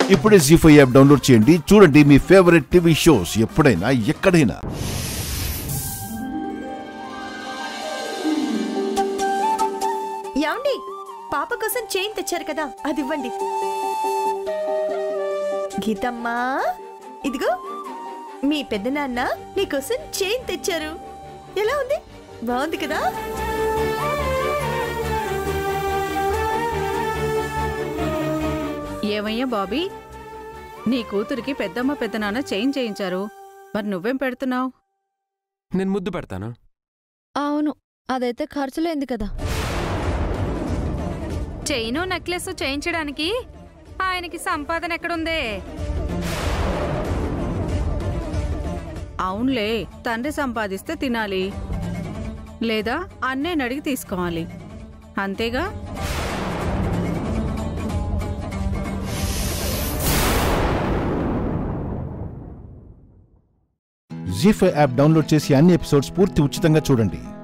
ఇప్పుడే G five app download చేయండి చూడండి మీ ఫేవరెట్ టీవీ షోస్ ఎప్పుడైనా ఎక్కడైనా యాండి పాప కోసం చైన్ తెచ్చారు కదా అది ఇవ్వండి గీతమ్మా ఇదిగో మీ పెద్దనాన్న మీకోసం చైన్ తెచ్చారు ఎలా ఉంది బాగుంది కదా ఏమయ్యా బాబీ నీ కూతురికి పెద్దమ్మ పెద్దనాన్న చేంజ్ చేయించారు మరి నువ్వేం పెడుతున్నావు నేను ముద్దు పెడతాను అవును అదైతే ఖర్చులేంది కదా చైను నెక్లెస్ చేయించడానికి ఆయనకి సంపాదన ఎక్కడుందే అవునులే తండ్రి సంపాదిస్తే తినాలి లేదా అన్నేని అడిగి తీసుకోవాలి అంతేగా జీ ఫైవ్ యాప్ డౌన్లోడ్ చేసి అన్ని ఎపిసోడ్స్ పూర్తి ఉచితంగా చూడండి